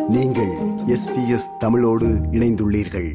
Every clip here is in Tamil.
நீங்கள் எஸ்பிஎஸ் தமிழோடு இணைந்துள்ளீர்கள்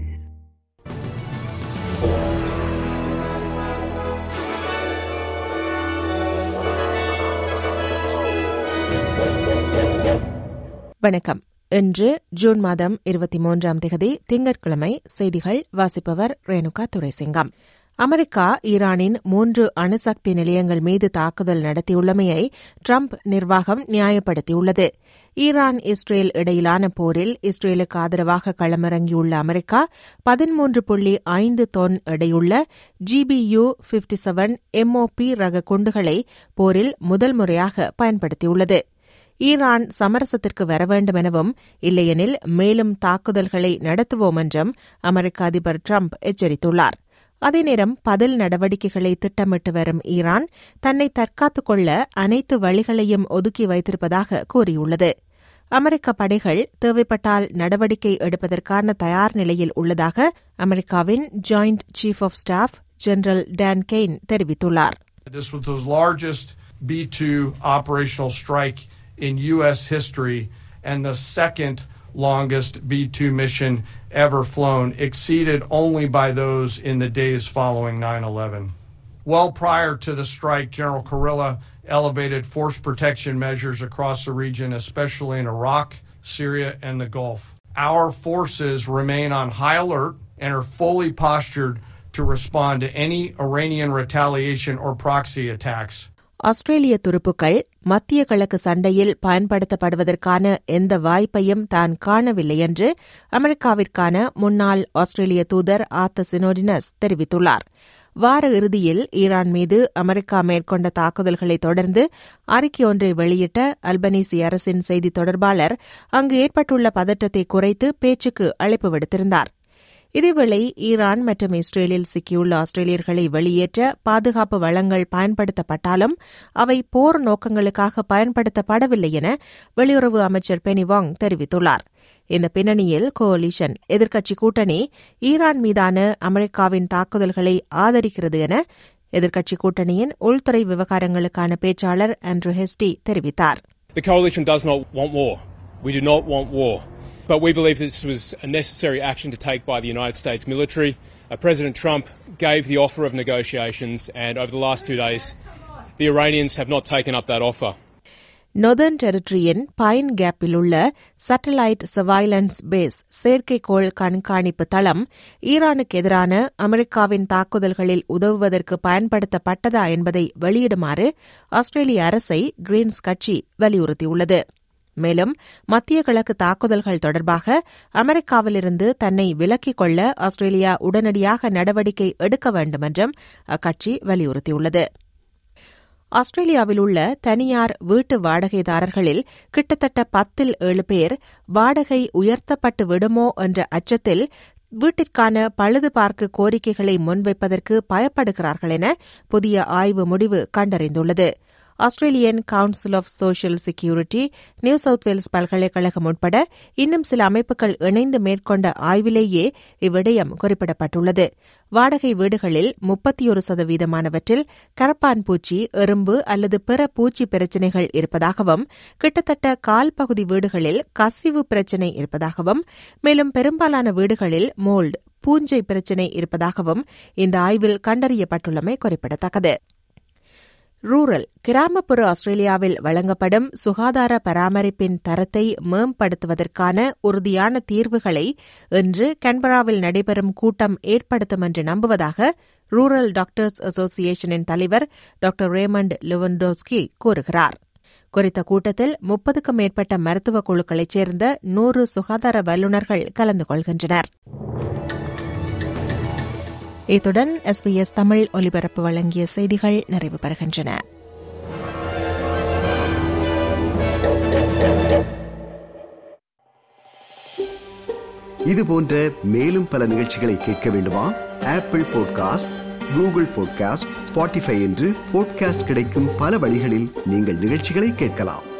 வணக்கம் இன்று ஜூன் மாதம் இருபத்தி மூன்றாம் தேதி திங்கட்கிழமை செய்திகள் வாசிப்பவர் ரேணுகா துரைசிங்கம் அமெரிக்கா ஈரானின் மூன்று அணுசக்தி நிலையங்கள் மீது தாக்குதல் நடத்தியுள்ளமையை ட்ரம்ப் நிர்வாகம் நியாயப்படுத்தியுள்ளது ஈரான் இஸ்ரேல் இடையிலான போரில் இஸ்ரேலுக்கு ஆதரவாக களமிறங்கியுள்ள அமெரிக்கா பதிமூன்று புள்ளி ஐந்து தொன் எடையுள்ள ஜிபியு பிப்டி செவன் எம்ஓபி ரக குண்டுகளை போரில் முதல் முறையாக பயன்படுத்தியுள்ளது ஈரான் சமரசத்திற்கு வர வேண்டும் எனவும் இல்லையெனில் மேலும் தாக்குதல்களை நடத்துவோம் என்றும் அமெரிக்க அதிபர் ட்ரம்ப் எச்சரித்துள்ளார் அதே நேரம் பதில் நடவடிக்கைகளை திட்டமிட்டு வரும் ஈரான் தன்னை தற்காத்துக் கொள்ள அனைத்து வழிகளையும் ஒதுக்கி வைத்திருப்பதாக கூறியுள்ளது அமெரிக்க படைகள் தேவைப்பட்டால் நடவடிக்கை எடுப்பதற்கான தயார் நிலையில் உள்ளதாக அமெரிக்காவின் joint chief of staff general Dan Caine தெரிவித்துள்ளார் This was the largest B 2 operational strike in U.S. history and the second longest B 2 mission ever flown, exceeded only by those in the days following 9 11. Well prior to the strike, General Kurilla elevated force protection measures across the region, especially in Iraq, Syria, and the Gulf. Our forces remain on high alert and are fully postured to respond to any Iranian retaliation or proxy attacks. ஆஸ்திரேலிய துருப்புக்கள் மத்திய கிழக்கு சண்டையில் பயன்படுத்தப்படுவதற்கான எந்த வாய்ப்பையும் தான் காணவில்லை என்று அமெரிக்காவிற்கான முன்னாள் ஆஸ்திரேலிய தூதர் ஆத்த சினோடினஸ் தெரிவித்துள்ளார் வார இறுதியில் ஈரான் மீது அமெரிக்கா மேற்கொண்ட தாக்குதல்களை தொடர்ந்து அறிக்கை ஒன்றை வெளியிட்ட அல்பனீசி அரசின் செய்தி தொடர்பாளர் அங்கு ஏற்பட்டுள்ள பதற்றத்தை குறைத்து பேச்சுக்கு அழைப்பு விடுத்திருந்தார் இதேவேளை ஈரான் மற்றும் இஸ்ரேலில் சிக்கியுள்ள ஆஸ்திரேலியர்களை வெளியேற்ற பாதுகாப்பு வளங்கள் பயன்படுத்தப்பட்டாலும் அவை போர் நோக்கங்களுக்காக பயன்படுத்தப்படவில்லை என வெளியுறவு அமைச்சர் பெனி வாங் தெரிவித்துள்ளார் இந்த பின்னணியில் கோலிஷன் எதிர்க்கட்சி கூட்டணி ஈரான் மீதான அமெரிக்காவின் தாக்குதல்களை ஆதரிக்கிறது என எதிர்க்கட்சி கூட்டணியின் உள்துறை விவகாரங்களுக்கான பேச்சாளர் ஆண்ட்ரூ ஹெஸ்டி தெரிவித்தார் The coalition does not want war. We do not want war. But we believe this was a necessary action to take by the United States military. Uh, President Trump gave the offer of negotiations, and over the last two days, the Iranians have not taken up that offer. Northern டெரிட்டரியின் பைன் கேப்பில் உள்ள சேட்டலைட் சர்வைலன்ஸ் பேஸ் செயற்கைக்கோள் கண்காணிப்பு தளம் ஈரானுக்கு எதிரான அமெரிக்காவின் தாக்குதல்களில் உதவுவதற்கு பயன்படுத்தப்பட்டதா என்பதை வெளியிடுமாறு ஆஸ்திரேலிய அரசை கிரீன்ஸ் கட்சி வலியுறுத்தியுள்ளது மேலும் மத்திய கிழக்கு தாக்குதல்கள் தொடர்பாக அமெரிக்காவிலிருந்து தன்னை விலக்கிக் கொள்ள ஆஸ்திரேலியா உடனடியாக நடவடிக்கை எடுக்க வேண்டும் என்றும் அக்கட்சி வலியுறுத்தியுள்ளது ஆஸ்திரேலியாவில் உள்ள தனியார் வீட்டு வாடகைதாரர்களில் கிட்டத்தட்ட பத்தில் ஏழு பேர் வாடகை உயர்த்தப்பட்டு விடுமோ என்ற அச்சத்தில் வீட்டிற்கான பழுது பார்க்க கோரிக்கைகளை முன்வைப்பதற்கு பயப்படுகிறார்கள் என புதிய ஆய்வு முடிவு கண்டறிந்துள்ளது Australian council of social security New South Wales பல்கலைக்கழகம் உட்பட இன்னும் சில அமைப்புகள் இணைந்து மேற்கொண்ட ஆய்விலேயே இவ்விடயம் குறிப்பிடப்பட்டுள்ளது வாடகை வீடுகளில் முப்பத்தியொரு சதவீதமானவற்றில் கரப்பான் பூச்சி எறும்பு அல்லது பிற பூச்சி பிரச்சினைகள் இருப்பதாகவும் கிட்டத்தட்ட கால் பகுதி வீடுகளில் கசிவு பிரச்சினை இருப்பதாகவும் மேலும் பெரும்பாலான வீடுகளில் மோல்டு பூஞ்சை பிரச்சினை இருப்பதாகவும் இந்த ஆய்வில் கண்டறியப்பட்டுள்ளமை குறிப்பிடத்தக்கது ரூரல் கிராமப்புற ஆஸ்திரேலியாவில் வழங்கப்படும் சுகாதார பராமரிப்பின் தரத்தை மேம்படுத்துவதற்கான உறுதியான தீர்வுகளை இன்று கன்பராவில் நடைபெறும் கூட்டம் ஏற்படுத்தும் என்று நம்புவதாக ரூரல் டாக்டர்ஸ் அசோசியேஷனின் தலைவர் டாக்டர் ரேமண்ட் லிவன்டோஸ்கி கூறுகிறார் குறித்த கூட்டத்தில் முப்பதுக்கும் மேற்பட்ட மருத்துவ குழுக்களைச் சேர்ந்த நூறு சுகாதார வல்லுநர்கள் கலந்து கொள்கின்றனர் இத்துடன் எஸ்பிஎஸ் தமிழ் ஒலிபரப்பு வழங்கிய செய்திகள் நிறைவு பெறுகின்றன இது போன்ற மேலும் பல நிகழ்ச்சிகளை கேட்க வேண்டுமா Apple podcast Google podcast Spotify என்று பாட்காஸ்ட் கிடைக்கும் பல வழிகளில் நீங்கள் நிகழ்ச்சிகளை கேட்கலாம்